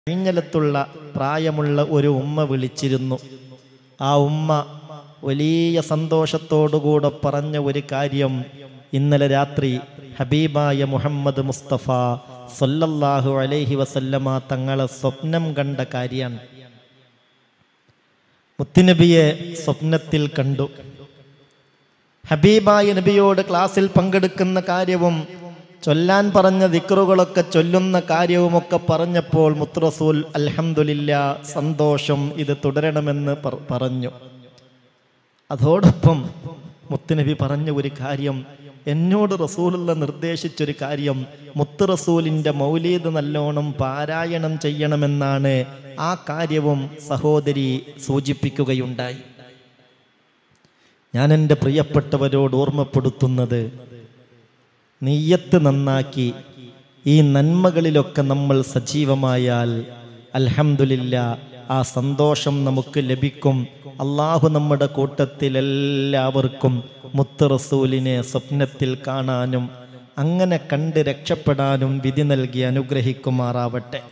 കഴിഞ്ഞലത്തുള്ള പ്രായമുള്ള ഒരു ഉമ്മ വിളിച്ചിരുന്നു ആ ഉമ്മ വലിയ സന്തോഷത്തോടുകൂടെ പറഞ്ഞ ഒരു കാര്യം ഇന്നലെ രാത്രി ഹബീബായ മുഹമ്മദ് മുസ്തഫ സല്ലല്ലാഹു അലൈഹി വസല്ലമ തങ്ങളെ സ്വപ്നം കണ്ട കാര്യമാണ് മുത്തുനബിയെ സ്വപ്നത്തിൽ കണ്ടു ഹബീബായ നബിയോട് ക്ലാസ്സിൽ പങ്കെടുക്കുന്ന കാര്യവും ചൊല്ലാൻ പറഞ്ഞ ദിക്റുകളൊക്കെ ചൊല്ലുന്ന കാര്യവുമൊക്കെ പറഞ്ഞപ്പോൾ മുത്രസൂൽ അൽഹംദുലില്ല സന്തോഷം ഇത് തുടരണമെന്ന് പർ- പറഞ്ഞു അതോടൊപ്പം മുത്തുനബി പറഞ്ഞ ഒരു കാര്യം എന്നോട് റസൂലുള്ള നിർദ്ദേശിച്ചൊരു കാര്യം മുത്ത് റസൂലിൻ്റെ മൗലീദ് നല്ലോണം പാരായണം ചെയ്യണമെന്നാണ് ആ കാര്യവും സഹോദരി സൂചിപ്പിക്കുകയുണ്ടായി ഞാൻ എൻ്റെ പ്രിയപ്പെട്ടവരോട് ഓർമ്മപ്പെടുത്തുന്നത് നെയ്യത്ത് നന്നാക്കി ഈ നന്മകളിലൊക്കെ നമ്മൾ സജീവമായാൽ അൽഹംദുലില്ല ആ സന്തോഷം നമുക്ക് ലഭിക്കും അള്ളാഹു നമ്മുടെ കൂട്ടത്തിൽ എല്ലാവർക്കും മുത്ത് റസൂലിനെ സ്വപ്നത്തിൽ കാണാനും അങ്ങനെ കണ്ട് രക്ഷപ്പെടാനും വിധി നൽകി അനുഗ്രഹിക്കുമാറാവട്ടെ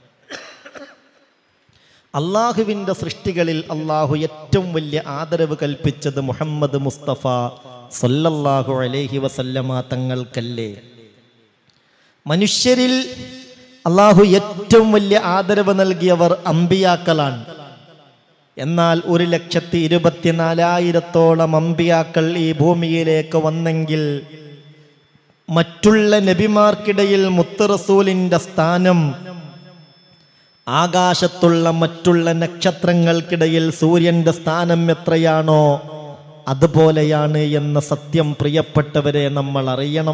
അള്ളാഹുവിൻ്റെ സൃഷ്ടികളിൽ അള്ളാഹു ഏറ്റവും വലിയ ആദരവ് കൽപ്പിച്ചത് മുഹമ്മദ് മുസ്തഫ സല്ലല്ലാഹു അലൈഹി വസല്ലമ തങ്ങൾക്കല്ലേ മനുഷ്യരിൽ അള്ളാഹു ഏറ്റവും വലിയ ആദരവ് നൽകിയവർ അമ്പിയാക്കളാണ് എന്നാൽ ഒരു ലക്ഷത്തി ഇരുപത്തിനാലായിരത്തോളം അമ്പിയാക്കൾ ഈ ഭൂമിയിലേക്ക് വന്നെങ്കിൽ മറ്റുള്ള നബിമാർക്കിടയിൽ മുത്ത് റസൂലിൻ്റെ സ്ഥാനം ആകാശത്തുള്ള മറ്റുള്ള നക്ഷത്രങ്ങൾക്കിടയിൽ സൂര്യന്റെ സ്ഥാനം എത്രയാണോ അതുപോലെയാണ് എന്ന സത്യം പ്രിയപ്പെട്ടവരെ നമ്മൾ അറിയണം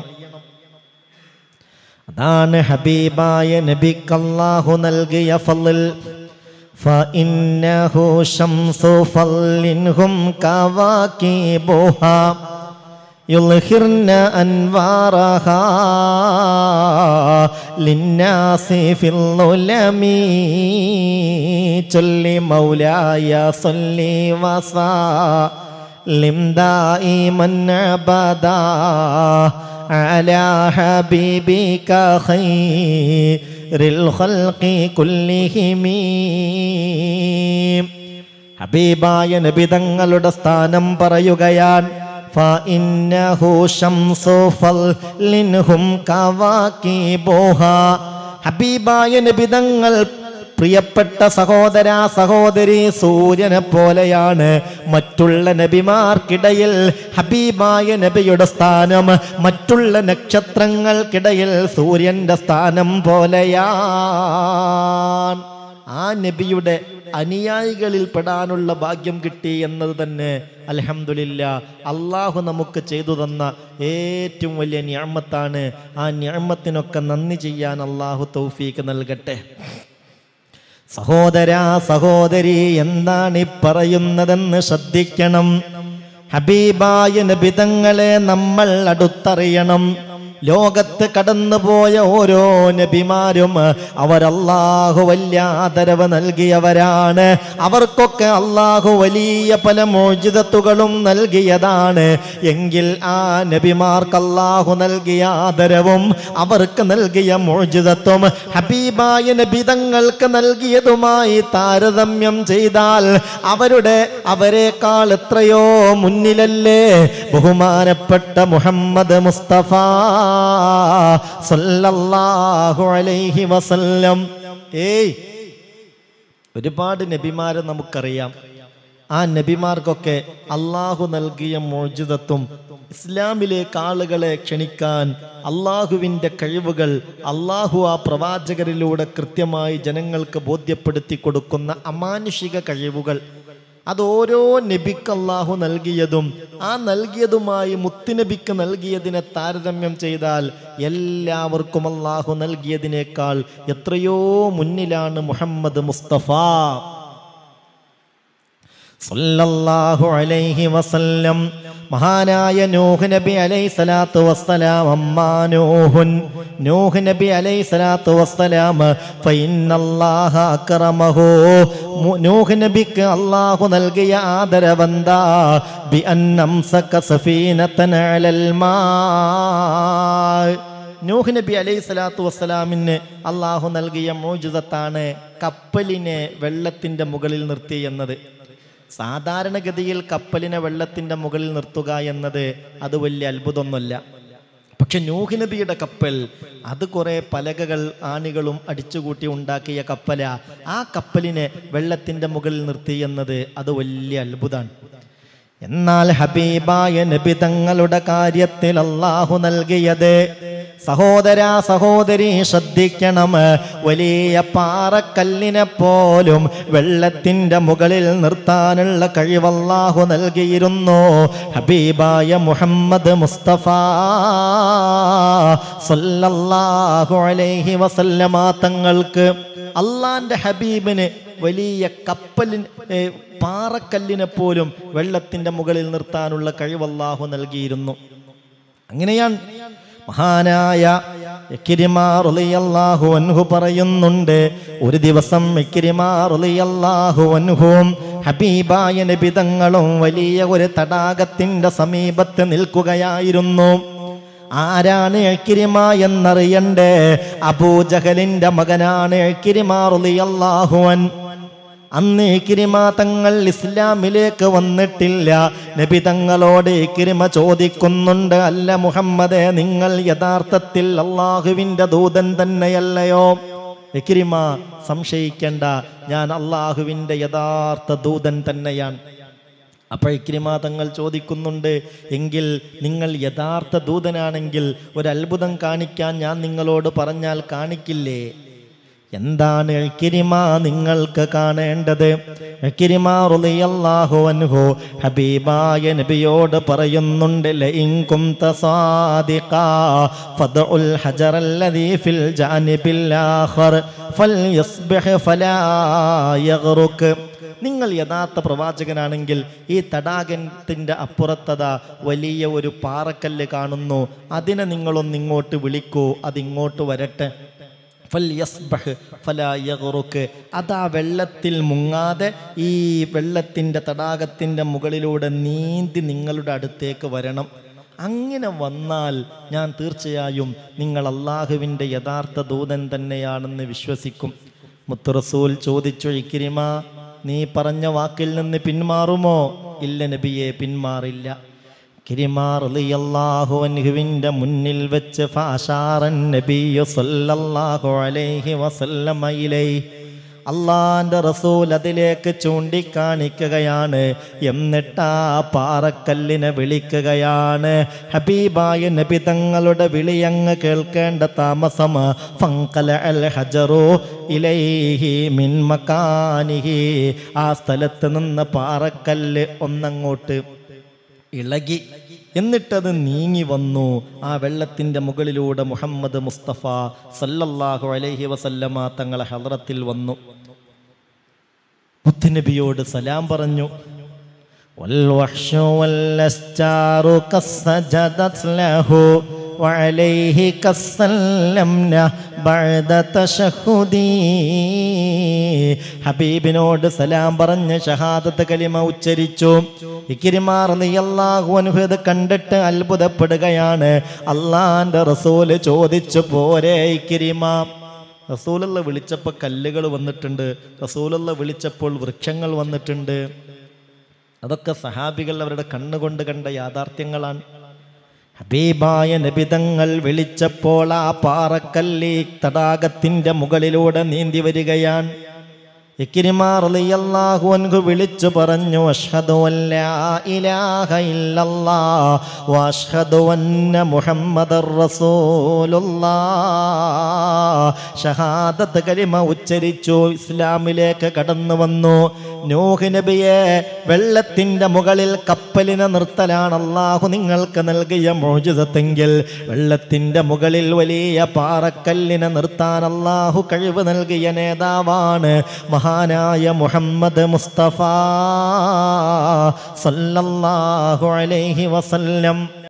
അതാണ് ഹബീബായ നബിക്കല്ലാഹു നൽകിയ ഫളൽ فإنه شمس فضل هم كواكبها يظهرن أنوارها للناس في الظلم ചൊല്ലി മൗലായ صلي وسلم دائما أبدا على حبيبك خير الخلق كلهم ഹബീബായ നബിതങ്ങളുടെ സ്ഥാനം പറയുകയാണ് فإنه شمس فضلهم كواكبها ഹബീബായ നബിതങ്ങൾ പ്രിയപ്പെട്ട സഹോദര സഹോദരി സൂര്യനെ പോലെയാണ് മറ്റുള്ള നബിമാർക്കിടയിൽ ഹബീബായ നബിയുടെ സ്ഥാനം മറ്റുള്ള നക്ഷത്രങ്ങൾക്കിടയിൽ സൂര്യന്റെ സ്ഥാനം പോലെയാണ് ആ നബിയുടെ അനുയായികളിൽ പെടാനുള്ള ഭാഗ്യം കിട്ടി എന്നത് തന്നെ അലഹമില്ല അള്ളാഹു നമുക്ക് ചെയ്തു തന്ന ഏറ്റവും വലിയ ഞാമത്താണ് ആ ഞാമത്തിനൊക്കെ നന്ദി ചെയ്യാൻ അള്ളാഹു തൗഫീക്ക് നൽകട്ടെ സഹോദര സഹോദരി എന്താണ് ഈ പറയുന്നതെന്ന് ശ്രദ്ധിക്കണം ഹബീബായ നബിതങ്ങളെ നമ്മൾ അടുത്തറിയണം ലോകത്ത് കടന്നുപോയ ഓരോ നബിമാരും അവരല്ലാഹു വലിയ ആദരവ് നൽകിയവരാണ് അവർക്കൊക്കെ അള്ളാഹു വലിയ പല മോചിതത്തുകളും നൽകിയതാണ് എങ്കിൽ ആ നബിമാർക്ക് അള്ളാഹു നൽകിയ ആദരവും അവർക്ക് നൽകിയ മോചിതത്വം ഹബീബായ നബിതങ്ങൾക്ക് നൽകിയതുമായി താരതമ്യം ചെയ്താൽ അവരുടെ അവരെക്കാൾ എത്രയോ മുന്നിലല്ലേ ബഹുമാനപ്പെട്ട മുഹമ്മദ് മുസ്തഫ സല്ലല്ലാഹു അലൈഹി വസല്ലം ഏയ് ഒരുപാട് നബിമാരെ നമുക്കറിയാം ആ നബിമാർക്കൊക്കെ അള്ളാഹു നൽകിയ മോചിതത്വം ഇസ്ലാമിലേക്ക് ആളുകളെ ക്ഷണിക്കാൻ അള്ളാഹുവിൻ്റെ കഴിവുകൾ അള്ളാഹു ആ പ്രവാചകരിലൂടെ കൃത്യമായി ജനങ്ങൾക്ക് ബോധ്യപ്പെടുത്തി കൊടുക്കുന്ന അമാനുഷിക കഴിവുകൾ അത് ഓരോ നബിക്ക് അള്ളാഹു നൽകിയതും ആ നൽകിയതുമായി മുത്തുനബിക്ക് നൽകിയതിനെ താരതമ്യം ചെയ്താൽ എല്ലാവർക്കും അള്ളാഹു നൽകിയതിനേക്കാൾ എത്രയോ മുന്നിലാണ് മുഹമ്മദ് മുസ്തഫ സല്ലല്ലാഹു അലൈഹി വസല്ലം മഹാനായ നൂഹ് നബി അലൈഹി സ്വലാത്തു വസ്സലാം അമ്മാ നൂഹുൻ നൂഹ് നബി അലൈഹി സ്വലാത്തു വസ്സലാം ഫഇന്നല്ലാഹ അക്രമഹു മു- നൂഹ് നബിക്ക് അല്ലാഹു നൽകിയ ആദരവന്താ ബി അന്നംസക സഫീനതൻ അലൽ മാ നൂഹ് നബി അലൈഹി സ്വലാത്തു വസ്സലാമിന് അള്ളാഹു നൽകിയ മോചിതത്താണ് കപ്പലിനെ വെള്ളത്തിൻ്റെ മുകളിൽ നിർത്തി എന്നത് സാധാരണഗതിയിൽ കപ്പലിനെ വെള്ളത്തിൻ്റെ മുകളിൽ നിർത്തുക എന്നത് അത് വലിയ അത്ഭുതമൊന്നുമല്ല പക്ഷെ നൂഹ് നബിയുടെ കപ്പൽ അത് കുറേ പലകകൾ ആണികളും അടിച്ചുകൂട്ടി ഉണ്ടാക്കിയ കപ്പല ആ കപ്പലിനെ വെള്ളത്തിൻ്റെ മുകളിൽ നിർത്തി എന്നത് അത് വലിയ അത്ഭുതമാണ് എന്നാൽ ഹബീബായ നബി തങ്ങളുടെ കാര്യത്തിൽ അള്ളാഹു നൽകിയത് സഹോദര സഹോദരി ശ്രദ്ധിക്കണം വലിയ പാറക്കല്ലിനെ പോലും വെള്ളത്തിൻ്റെ മുകളിൽ നിർത്താനുള്ള കഴിവല്ലാഹു നൽകിയിരുന്നു ഹബീബായ മുഹമ്മദ് മുസ്തഫ സല്ലല്ലാഹു അലൈഹി വസല്ലമ തങ്ങൾക്ക് അള്ളാന്റെ ഹബീബിന് വലിയ കപ്പലിന് ഏ, പാറക്കല്ലിനെ പോലും വെള്ളത്തിന്റെ മുകളിൽ നിർത്താനുള്ള കഴിവ് അല്ലാഹു നൽകിയിരുന്നു അങ്ങനെയാണ് മഹാനായ ഇക്രിമാ റളിയല്ലാഹു അൻഹു പറയുന്നുണ്ട് ഒരു ദിവസം ഇക്രിമാ റളിയല്ലാഹു അൻഹുവും ഹബീബായ നബിതങ്ങളും വലിയ ഒരു തടാകത്തിന്റെ സമീപത്ത് നിൽക്കുകയായിരുന്നു ആരാണ് എക്കിരിമ എന്നറിയണ്ടേ അബൂജഹലിന്റെ മകനാണ് എക്കിരിമ റളിയല്ലാഹുവൻ അന്ന് ഇക്കിരിമ തങ്ങൾ ഇസ്ലാമിലേക്ക് വന്നിട്ടില്ല നബി തങ്ങളോട് ഇക്കിരിമ ചോദിക്കുന്നുണ്ട് അല്ല മുഹമ്മദെ നിങ്ങൾ യഥാർത്ഥത്തിൽ അള്ളാഹുവിൻ്റെ ദൂതൻ തന്നെയല്ലയോ ഇക്കിരിമ സംശയിക്കേണ്ട ഞാൻ അള്ളാഹുവിൻ്റെ യഥാർത്ഥ ദൂതൻ തന്നെയാണ് അപ്പോൾ ഇക്രിമ തങ്ങൾ ചോദിക്കുന്നുണ്ട് എങ്കിൽ നിങ്ങൾ യഥാർത്ഥ ദൂതനാണെങ്കിൽ ഒരു അത്ഭുതം കാണിക്കാൻ ഞാൻ നിങ്ങളോട് പറഞ്ഞാൽ കാണിക്കില്ലേ എന്താണ് എക്കിരിമ നിങ്ങൾക്ക് കാണേണ്ടത് എക്കിരിമ റളിയല്ലാഹു അൻഹു ഹബീബായ നബിയോട് പറയുന്നുണ്ട് ലഇൻ കുംത സാദിഖാ ഫദ്ഉൽ ഹജറല്ലദീ ഫിൽ ജാനിബിൽ ആഖർ ഫൽയസ്ബിഹ് ഫലാ യഗ്റുക് നിങ്ങൾ യഥാർത്ഥ പ്രവാചകനാണെങ്കിൽ ഈ തടാകത്തിൻ്റെ അപ്പുറത്തത വലിയ ഒരു പാറക്കല്ല് കാണുന്നു അതിനെ നിങ്ങളൊന്ന് ഇങ്ങോട്ട് വിളിക്കൂ അതിങ്ങോട്ട് വരട്ടെ ഫൽയസ്ബഹ് ഫലാ യഗ്റുക്ക്. അതാ വെള്ളത്തിൽ മുങ്ങാതെ ഈ വെള്ളത്തിൻ്റെ തടാകത്തിൻ്റെ മുകളിലൂടെ നീന്തി നിങ്ങളുടെ അടുത്തേക്ക് വരണം അങ്ങനെ വന്നാൽ ഞാൻ തീർച്ചയായും നിങ്ങൾ അള്ളാഹുവിൻ്റെ യഥാർത്ഥ ദൂതൻ തന്നെയാണെന്ന് വിശ്വസിക്കും മുത്തുറസൂൽ ചോദിച്ചു ഇക്കിരിമ നീ പറഞ്ഞ വാക്കിൽ നിന്ന് പിന്മാറുമോ ഇല്ല നബിയെ പിന്മാറില്ല കിരിമാറിയല്ലാഹുവിൻ്റെ മുന്നിൽ വെച്ച് ഫാഷാറൻ നബിയു സല്ലല്ലാഹു അലൈഹി വസല്ലമയിലൈ അള്ളാന്റെ റസൂൽ അതിലേക്ക് ചൂണ്ടിക്കാണിക്കുകയാണ് എന്നിട്ട് ആ പാറക്കല്ലിനെ വിളിക്കുകയാണ് ഹബീബായ നബി തങ്ങളുടെ വിളിയങ്ങ് കേൾക്കേണ്ട താമസം ഫങ്കല അൽ ഹജറു ഇലൈഹി മിൻ മക്കാനിഹി ആ സ്ഥലത്ത് നിന്ന് പാറക്കല്ല് ഒന്നങ്ങോട്ട് ഇളകി എന്നിട്ടത് നീങ്ങി വന്നു ആ വെള്ളത്തിൻ്റെ മുകളിലൂടെ മുഹമ്മദ് മുസ്തഫ സല്ലല്ലാഹു അലൈഹി വസല്ലമ തങ്ങളെ ഹദ്റത്തിൽ വന്നു മുത്തുനബിയോട് സലാം പറഞ്ഞു والوحش والأشجار قد سجدت له وعليه قد سلمنا بعد تشهدي ഹബീബിനോട് സലാം പറഞ്ഞ് ഷഹാദത്ത് കലിമ ഉച്ചരിച്ചു ഇക്കിരിമാർ നീയല്ലാഹു ഇത് കണ്ടിട്ട് അത്ഭുതപ്പെടുകയാണ് അള്ളാന്റെ റസൂല് ചോദിച്ചു പോരെ ഇക്കിരിമ റസൂലുള്ള വിളിച്ചപ്പോൾ കല്ലുകൾ വന്നിട്ടുണ്ട് റസൂലുള്ള വിളിച്ചപ്പോൾ വൃക്ഷങ്ങൾ വന്നിട്ടുണ്ട് അതൊക്കെ സഹാബികൾ അവരുടെ കണ്ണുകൊണ്ട് കണ്ട യാഥാർത്ഥ്യങ്ങളാണ് ഹബീബായ നബിതങ്ങൾ വിളിച്ചപ്പോൾ ആ പാറക്കല്ലി തടാകത്തിന്റെ മുകളിലൂടെ നീന്തി വരികയാണ് ഇക്രിമാർ റളിയല്ലാഹു അൻഹു വിളിച്ചു പറഞ്ഞു അഷ്ഹദു അല്ലാ ഇലാഹ ഇല്ലല്ലാഹ് വഅഷ്ഹദു അന്ന മുഹമ്മദർ റസൂലുള്ളാഹ് ഷഹാദത്ത് കലിമ ഉച്ചരിച്ചു ഇസ്ലാമിലേക്ക് കടന്നു വന്നു നൂഹ് നബിയെ വെള്ളത്തിന്റെ മുകളിൽ കപ്പലിനെ നിർത്തലാണ് അള്ളാഹു നിങ്ങൾക്ക് നൽകിയ മോചിതത്തെങ്കിൽ വെള്ളത്തിന്റെ മുകളിൽ വലിയ പാറക്കല്ലിനെ നിർത്താൻ അള്ളാഹു കഴിവ് നൽകിയ നേതാവാണ് മഹാനായ മുഹമ്മദ് മുസ്തഫ സല്ലല്ലാഹു അലൈഹി വസല്ലം